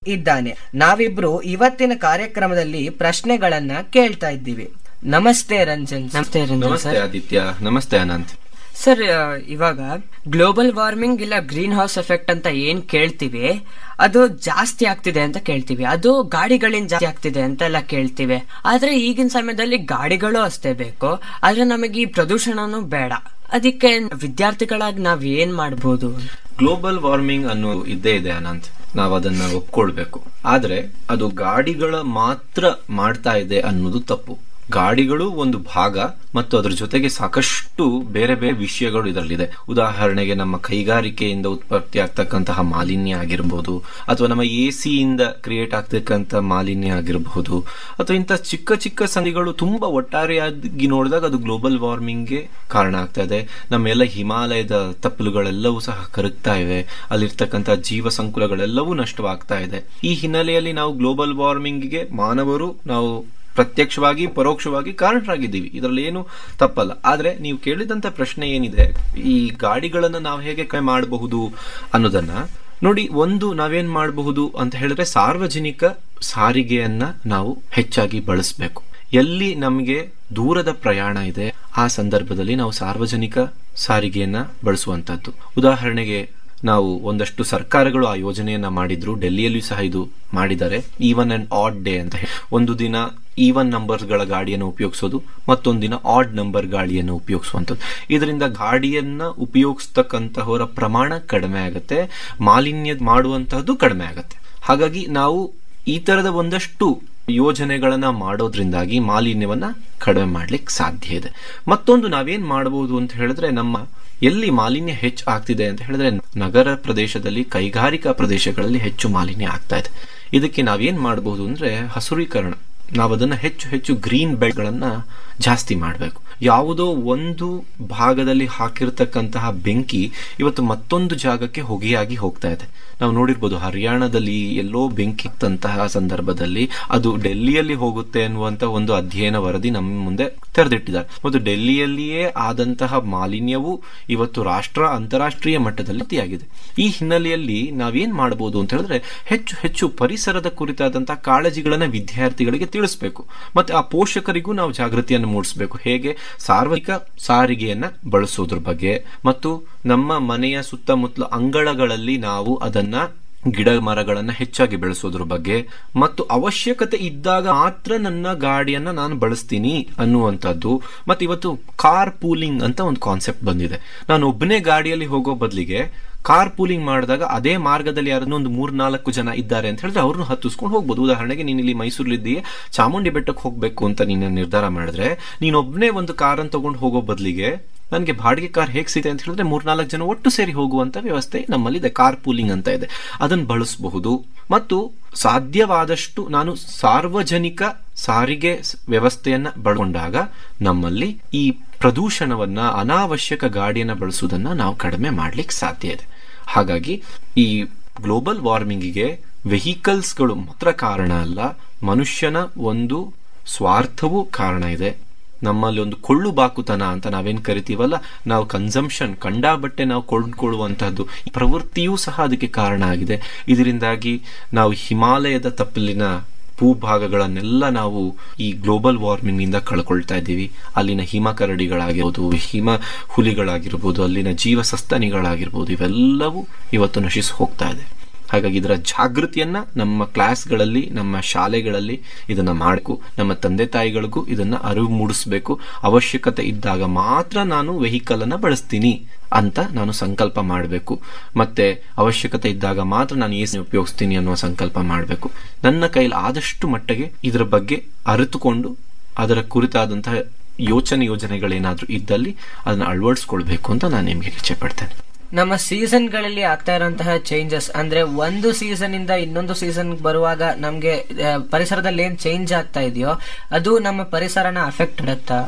ಇದ್ದಾನೆ ನಾವಿಬ್ರು ಇವತ್ತಿನ ಕಾರ್ಯಕ್ರಮದಲ್ಲಿ ಪ್ರಶ್ನೆಗಳನ್ನ ಕೇಳ್ತಾ ಇದ್ದೀವಿ ನಮಸ್ತೆ ರಂಜನ್ ನಮಸ್ತೆ ರಂಜನ್ ನಮಸ್ತೆ ಸರ್ ಆದಿತ್ಯ ನಮಸ್ತೆ ಅನಂತ್ ಸರ್ ಆ, ಇವಾಗ ಗ್ಲೋಬಲ್ ವಾರ್ಮಿಂಗ್ ಇಲ್ಲ ಗ್ರೀನ್ ಹೌಸ್ ಎಫೆಕ್ಟ್ ಅಂತ ಏನ್ ಕೇಳ್ತೀವಿ ಅದು ಜಾಸ್ತಿ ಆಗ್ತಿದೆ ಅಂತ ಕೇಳ್ತೀವಿ ಅದು ಗಾಡಿಗಳಿಂದ ಜಾಸ್ತಿ ಆಗ್ತಿದೆ ಅಂತ ಎಲ್ಲ ಕೇಳ್ತೀವಿ ಆದ್ರೆ ಈಗಿನ ಸಮಯದಲ್ಲಿ ಗಾಡಿಗಳು ಅಷ್ಟೇ ಬೇಕು ಆದ್ರೆ ನಮಗೆ ಈ ಪ್ರದೂಷಣನೂ ಬೇಡ ಅದಕ್ಕೆ ವಿದ್ಯಾರ್ಥಿಗಳಾಗಿ ನಾವ್ ಏನ್ ಮಾಡ್ಬೋದು ಗ್ಲೋಬಲ್ ವಾರ್ಮಿಂಗ್ ಅನ್ನೋ ಇದ್ದೇ ಇದೆ ಅನಂತ್ ನಾವು ಅದನ್ನ ಒಪ್ಕೊಳ್ಬೇಕು ಆದ್ರೆ ಅದು ಗಾಡಿಗಳ ಮಾತ್ರ ಮಾಡ್ತಾ ಇದೆ ಅನ್ನೋದು ತಪ್ಪು ಗಾಡಿಗಳು ಒಂದು ಭಾಗ ಮತ್ತು ಅದ್ರ ಜೊತೆಗೆ ಸಾಕಷ್ಟು ಬೇರೆ ಬೇರೆ ವಿಷಯಗಳು ಇದರಲ್ಲಿದೆ ಉದಾಹರಣೆಗೆ ನಮ್ಮ ಕೈಗಾರಿಕೆಯಿಂದ ಉತ್ಪತ್ತಿ ಆಗ್ತಕ್ಕಂತಹ ಮಾಲಿನ್ಯ ಆಗಿರ್ಬೋದು ಅಥವಾ ನಮ್ಮ ಎ ಸಿಯಿಂದ ಕ್ರಿಯೇಟ್ ಆಗ್ತಕ್ಕಂಥ ಮಾಲಿನ್ಯ ಆಗಿರಬಹುದು ಅಥವಾ ಇಂಥ ಚಿಕ್ಕ ಚಿಕ್ಕ ಸಂಧಿಗಳು ತುಂಬಾ ಒಟ್ಟಾರೆಯಾಗಿ ನೋಡಿದಾಗ ಅದು ಗ್ಲೋಬಲ್ ವಾರ್ಮಿಂಗ್ಗೆ ಕಾರಣ ಆಗ್ತಾ ಇದೆ ನಮ್ಮೆಲ್ಲ ಹಿಮಾಲಯದ ತಪ್ಪಲುಗಳೆಲ್ಲವೂ ಸಹ ಕರಗ್ತಾ ಇವೆ ಅಲ್ಲಿರ್ತಕ್ಕಂಥ ಜೀವ ಸಂಕುಲಗಳೆಲ್ಲವೂ ನಷ್ಟವಾಗ್ತಾ ಇದೆ ಈ ಹಿನ್ನೆಲೆಯಲ್ಲಿ ನಾವು ಗ್ಲೋಬಲ್ ವಾರ್ಮಿಂಗ್ಗೆ ಮಾನವರು ನಾವು ಪ್ರತ್ಯಕ್ಷವಾಗಿ ಪರೋಕ್ಷವಾಗಿ ಕಾರಣರಾಗಿದ್ದೀವಿ ಇದರಲ್ಲಿ ಏನು ತಪ್ಪಲ್ಲ ಆದ್ರೆ ನೀವು ಕೇಳಿದಂತ ಪ್ರಶ್ನೆ ಏನಿದೆ ಈ ಗಾಡಿಗಳನ್ನ ನಾವು ಹೇಗೆ ಕಡಿಮೆ ಮಾಡಬಹುದು ಅನ್ನೋದನ್ನ ನೋಡಿ ಒಂದು ನಾವೇನ್ ಮಾಡಬಹುದು ಅಂತ ಹೇಳಿದ್ರೆ ಸಾರ್ವಜನಿಕ ಸಾರಿಗೆಯನ್ನ ನಾವು ಹೆಚ್ಚಾಗಿ ಬಳಸಬೇಕು ಎಲ್ಲಿ ನಮಗೆ ದೂರದ ಪ್ರಯಾಣ ಇದೆ ಆ ಸಂದರ್ಭದಲ್ಲಿ ನಾವು ಸಾರ್ವಜನಿಕ ಸಾರಿಗೆಯನ್ನ ಬಳಸುವಂತದ್ದು ಉದಾಹರಣೆಗೆ ನಾವು ಒಂದಷ್ಟು ಸರ್ಕಾರಗಳು ಆ ಯೋಜನೆಯನ್ನ ಮಾಡಿದ್ರು ಡೆಲ್ಲಿಯಲ್ಲಿಯೂ ಸಹ ಇದು ಮಾಡಿದ್ದಾರೆ ಈವನ್ ಅಂಡ್ ಆಡ್ ಡೇ ಅಂತ ಹೇಳಿ ಒಂದು ದಿನ ಈವನ್ ನಂಬರ್ಗಳ ಗಾಡಿಯನ್ನು ಉಪಯೋಗಿಸೋದು ಮತ್ತೊಂದು ದಿನ ಆಡ್ ನಂಬರ್ ಗಾಡಿಯನ್ನು ಉಪಯೋಗಿಸುವಂಥದ್ದು ಇದರಿಂದ ಗಾಡಿಯನ್ನ ಉಪಯೋಗಿಸ್ತಕ್ಕಂತಹವರ ಪ್ರಮಾಣ ಕಡಿಮೆ ಆಗುತ್ತೆ ಮಾಲಿನ್ಯ ಮಾಡುವಂತಹದ್ದು ಕಡಿಮೆ ಆಗುತ್ತೆ ಹಾಗಾಗಿ ನಾವು ಈ ತರದ ಒಂದಷ್ಟು ಯೋಜನೆಗಳನ್ನ ಮಾಡೋದ್ರಿಂದಾಗಿ ಮಾಲಿನ್ಯವನ್ನ ಕಡಿಮೆ ಮಾಡ್ಲಿಕ್ಕೆ ಸಾಧ್ಯ ಇದೆ ಮತ್ತೊಂದು ನಾವೇನ್ ಮಾಡಬಹುದು ಅಂತ ಹೇಳಿದ್ರೆ ನಮ್ಮ ಎಲ್ಲಿ ಮಾಲಿನ್ಯ ಹೆಚ್ಚು ಆಗ್ತಿದೆ ಅಂತ ಹೇಳಿದ್ರೆ ನಗರ ಪ್ರದೇಶದಲ್ಲಿ ಕೈಗಾರಿಕಾ ಪ್ರದೇಶಗಳಲ್ಲಿ ಹೆಚ್ಚು ಮಾಲಿನ್ಯ ಆಗ್ತಾ ಇದೆ ಇದಕ್ಕೆ ನಾವೇನ್ ಮಾಡಬಹುದು ಅಂದ್ರೆ ಹಸುರೀಕರಣ ನಾವು ಅದನ್ನ ಹೆಚ್ಚು ಹೆಚ್ಚು ಗ್ರೀನ್ ಬೆಲ್ಟ್ಗಳನ್ನ ಜಾಸ್ತಿ ಮಾಡಬೇಕು ಯಾವುದೋ ಒಂದು ಭಾಗದಲ್ಲಿ ಹಾಕಿರ್ತಕ್ಕಂತಹ ಬೆಂಕಿ ಇವತ್ತು ಮತ್ತೊಂದು ಜಾಗಕ್ಕೆ ಹೊಗೆಯಾಗಿ ಹೋಗ್ತಾ ಇದೆ ನಾವು ನೋಡಿರ್ಬೋದು ಹರಿಯಾಣದಲ್ಲಿ ಎಲ್ಲೋ ಬೆಂಕಿ ಇತ್ತಂತಹ ಸಂದರ್ಭದಲ್ಲಿ ಅದು ಡೆಲ್ಲಿಯಲ್ಲಿ ಹೋಗುತ್ತೆ ಅನ್ನುವಂತ ಒಂದು ಅಧ್ಯಯನ ವರದಿ ನಮ್ಮ ಮುಂದೆ ತೆರೆದಿಟ್ಟಿದ್ದಾರೆ ಮತ್ತು ಡೆಲ್ಲಿಯಲ್ಲಿಯೇ ಆದಂತಹ ಮಾಲಿನ್ಯವು ಇವತ್ತು ರಾಷ್ಟ್ರ ಅಂತಾರಾಷ್ಟ್ರೀಯ ಮಟ್ಟದಲ್ಲಿ ಅತಿಯಾಗಿದೆ ಈ ಹಿನ್ನೆಲೆಯಲ್ಲಿ ನಾವೇನ್ ಮಾಡಬಹುದು ಅಂತ ಹೇಳಿದ್ರೆ ಹೆಚ್ಚು ಹೆಚ್ಚು ಪರಿಸರದ ಕುರಿತಾದಂತಹ ಕಾಳಜಿಗಳನ್ನ ವಿದ್ಯಾರ್ಥಿಗಳಿಗೆ ತಿಳಿಸಬೇಕು ಮತ್ತೆ ಆ ಪೋಷಕರಿಗೂ ನಾವು ಜಾಗೃತಿಯನ್ನು ಮೂಡಿಸಬೇಕು ಹೇಗೆ ಸಾರ್ವಜನಿಕ ಸಾರಿಗೆಯನ್ನ ಬಳಸೋದ್ರ ಬಗ್ಗೆ ಮತ್ತು ನಮ್ಮ ಮನೆಯ ಸುತ್ತಮುತ್ತಲ ಅಂಗಳಗಳಲ್ಲಿ ನಾವು ಅದನ್ನ ಗಿಡ ಮರಗಳನ್ನ ಹೆಚ್ಚಾಗಿ ಬೆಳೆಸೋದ್ರ ಬಗ್ಗೆ ಮತ್ತು ಅವಶ್ಯಕತೆ ಇದ್ದಾಗ ಮಾತ್ರ ನನ್ನ ಗಾಡಿಯನ್ನ ನಾನು ಬಳಸ್ತೀನಿ ಅನ್ನುವಂಥದ್ದು ಮತ್ತೆ ಇವತ್ತು ಕಾರ್ ಪೂಲಿಂಗ್ ಅಂತ ಒಂದು ಕಾನ್ಸೆಪ್ಟ್ ಬಂದಿದೆ ನಾನು ಒಬ್ಬನೇ ಗಾಡಿಯಲ್ಲಿ ಹೋಗೋ ಬದಲಿಗೆ ಕಾರ್ ಪೂಲಿಂಗ್ ಮಾಡಿದಾಗ ಅದೇ ಮಾರ್ಗದಲ್ಲಿ ಯಾರನ್ನೋ ಒಂದು ಮೂರ್ ನಾಲ್ಕು ಜನ ಇದ್ದಾರೆ ಅಂತ ಹೇಳಿದ್ರೆ ಅವ್ರನ್ನ ಹತ್ತಿಸ್ಕೊಂಡು ಹೋಗ್ಬೋದು ಉದಾಹರಣೆಗೆ ನೀನು ಇಲ್ಲಿ ಮೈಸೂರಲ್ಲಿದ್ದೀಯ ಚಾಮುಂಡಿ ಬೆಟ್ಟಕ್ಕೆ ಹೋಗ್ಬೇಕು ಅಂತ ನೀನು ನಿರ್ಧಾರ ಮಾಡಿದ್ರೆ ನೀನೊಬ್ಬನೇ ಒಂದು ಕಾರನ್ನು ತಗೊಂಡು ಹೋಗೋ ಬದಲಿಗೆ ನನಗೆ ಬಾಡಿಗೆ ಕಾರ್ ಹೇಗೆ ಸಿಗುತ್ತೆ ಅಂತ ಹೇಳಿದ್ರೆ ಮೂರ್ನಾಲ್ಕು ಜನ ಒಟ್ಟು ಸೇರಿ ಹೋಗುವಂತ ವ್ಯವಸ್ಥೆ ನಮ್ಮಲ್ಲಿ ಇದೆ ಕಾರ್ ಪೂಲಿಂಗ್ ಅಂತ ಇದೆ ಅದನ್ನು ಬಳಸಬಹುದು ಮತ್ತು ಸಾಧ್ಯವಾದಷ್ಟು ನಾನು ಸಾರ್ವಜನಿಕ ಸಾರಿಗೆ ಸ್- ವ್ಯವಸ್ಥೆಯನ್ನ ಬಳಕೊಂಡಾಗ ನಮ್ಮಲ್ಲಿ ಈ ಪ್ರದೂಷಣವನ್ನ ಅನಾವಶ್ಯಕ ಗಾಡಿಯನ್ನ ಬಳಸುವುದನ್ನ ನಾವು ಕಡಿಮೆ ಮಾಡ್ಲಿಕ್ಕೆ ಸಾಧ್ಯ ಇದೆ ಹಾಗಾಗಿ ಈ ಗ್ಲೋಬಲ್ ವಾರ್ಮಿಂಗಿಗೆ ವೆಹಿಕಲ್ಸ್ಗಳು ಮಾತ್ರ ಕಾರಣ ಅಲ್ಲ ಮನುಷ್ಯನ ಒಂದು ಸ್ವಾರ್ಥವೂ ಕಾರಣ ಇದೆ ನಮ್ಮಲ್ಲಿ ಒಂದು ಕೊಳ್ಳು ಬಾಕುತನ ಅಂತ ನಾವೇನ್ ಕರಿತೀವಲ್ಲ ನಾವು ಕನ್ಸಂಪ್ಷನ್ ಕಂಡಾಬಟ್ಟೆ ನಾವು ಕೊಂಡ್ಕೊಳ್ಳುವಂತಹದ್ದು ಈ ಪ್ರವೃತ್ತಿಯೂ ಸಹ ಅದಕ್ಕೆ ಕಾರಣ ಆಗಿದೆ ಇದರಿಂದಾಗಿ ನಾವು ಹಿಮಾಲಯದ ತಪ್ಪಲಿನ ಭೂಭಾಗಗಳನ್ನೆಲ್ಲ ನಾವು ಈ ಗ್ಲೋಬಲ್ ವಾರ್ಮಿಂಗ್ ನಿಂದ ಕಳ್ಕೊಳ್ತಾ ಇದ್ದೀವಿ ಅಲ್ಲಿನ ಹಿಮ ಕರಡಿಗಳಾಗಿರ್ಬೋದು ಹಿಮ ಹುಲಿಗಳಾಗಿರ್ಬೋದು ಅಲ್ಲಿನ ಜೀವ ಸಸ್ತನಿಗಳಾಗಿರ್ಬೋದು ಇವೆಲ್ಲವೂ ಇವತ್ತು ನಶಿಸಿ ಹೋಗ್ತಾ ಇದೆ ಹಾಗಾಗಿ ಇದರ ಜಾಗೃತಿಯನ್ನ ನಮ್ಮ ಕ್ಲಾಸ್ಗಳಲ್ಲಿ ನಮ್ಮ ಶಾಲೆಗಳಲ್ಲಿ ಇದನ್ನ ಮಾಡಬೇಕು ನಮ್ಮ ತಂದೆ ತಾಯಿಗಳಿಗೂ ಇದನ್ನ ಅರಿವು ಮೂಡಿಸಬೇಕು ಅವಶ್ಯಕತೆ ಇದ್ದಾಗ ಮಾತ್ರ ನಾನು ವೆಹಿಕಲ್ ಅನ್ನ ಬಳಸ್ತೀನಿ ಅಂತ ನಾನು ಸಂಕಲ್ಪ ಮಾಡಬೇಕು ಮತ್ತೆ ಅವಶ್ಯಕತೆ ಇದ್ದಾಗ ಮಾತ್ರ ನಾನು ಎ ಉಪಯೋಗಿಸ್ತೀನಿ ಅನ್ನುವ ಸಂಕಲ್ಪ ಮಾಡಬೇಕು ನನ್ನ ಕೈಲಿ ಆದಷ್ಟು ಮಟ್ಟಿಗೆ ಇದರ ಬಗ್ಗೆ ಅರಿತುಕೊಂಡು ಅದರ ಕುರಿತಾದಂತಹ ಯೋಚನೆ ಯೋಜನೆಗಳೇನಾದ್ರೂ ಇದ್ದಲ್ಲಿ ಅದನ್ನ ಅಳವಡಿಸ್ಕೊಳ್ಬೇಕು ಅಂತ ನಾನು ನಿಮಗೆ ಇಚ್ಛೆ ಪಡ್ತೇನೆ ನಮ್ಮ ಸೀಸನ್ ಗಳಲ್ಲಿ ಆಗ್ತಾ ಇರುವಂತಹ ಚೇಂಜಸ್ ಅಂದ್ರೆ ಒಂದು ಸೀಸನ್ ಇಂದ ಇನ್ನೊಂದು ಸೀಸನ್ ಬರುವಾಗ ನಮ್ಗೆ ಆ, ಪರಿಸರದಲ್ಲಿ ಏನ್ ಚೇಂಜ್ ಆಗ್ತಾ ಇದೆಯೋ ಅದು ನಮ್ಮ ಪರಿಸರನ ಅಫೆಕ್ಟ್ ಮಾಡುತ್ತಾ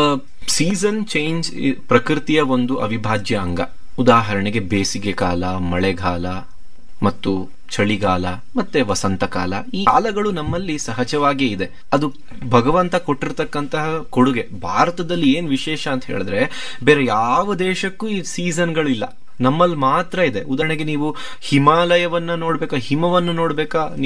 ಸೀಸನ್ ಚೇಂಜ್ ಪ್ರಕೃತಿಯ ಒಂದು ಅವಿಭಾಜ್ಯ ಅಂಗ ಉದಾಹರಣೆಗೆ ಬೇಸಿಗೆ ಕಾಲ ಮಳೆಗಾಲ ಮತ್ತು ಚಳಿಗಾಲ ಮತ್ತೆ ವಸಂತ ಕಾಲ ಈ ಕಾಲಗಳು ನಮ್ಮಲ್ಲಿ ಸಹಜವಾಗಿಯೇ ಇದೆ ಅದು ಭಗವಂತ ಕೊಟ್ಟಿರ್ತಕ್ಕಂತಹ ಕೊಡುಗೆ ಭಾರತದಲ್ಲಿ ಏನ್ ವಿಶೇಷ ಅಂತ ಹೇಳಿದ್ರೆ ಬೇರೆ ಯಾವ ದೇಶಕ್ಕೂ ಈ ಸೀಸನ್ಗಳಿಲ್ಲ ನಮ್ಮಲ್ಲಿ ಮಾತ್ರ ಇದೆ ಉದಾಹರಣೆಗೆ ನೀವು ಹಿಮಾಲಯವನ್ನ ನೋಡ್ಬೇಕಾ ಹಿಮವನ್ನು ನೋಡ್ಬೇಕಾ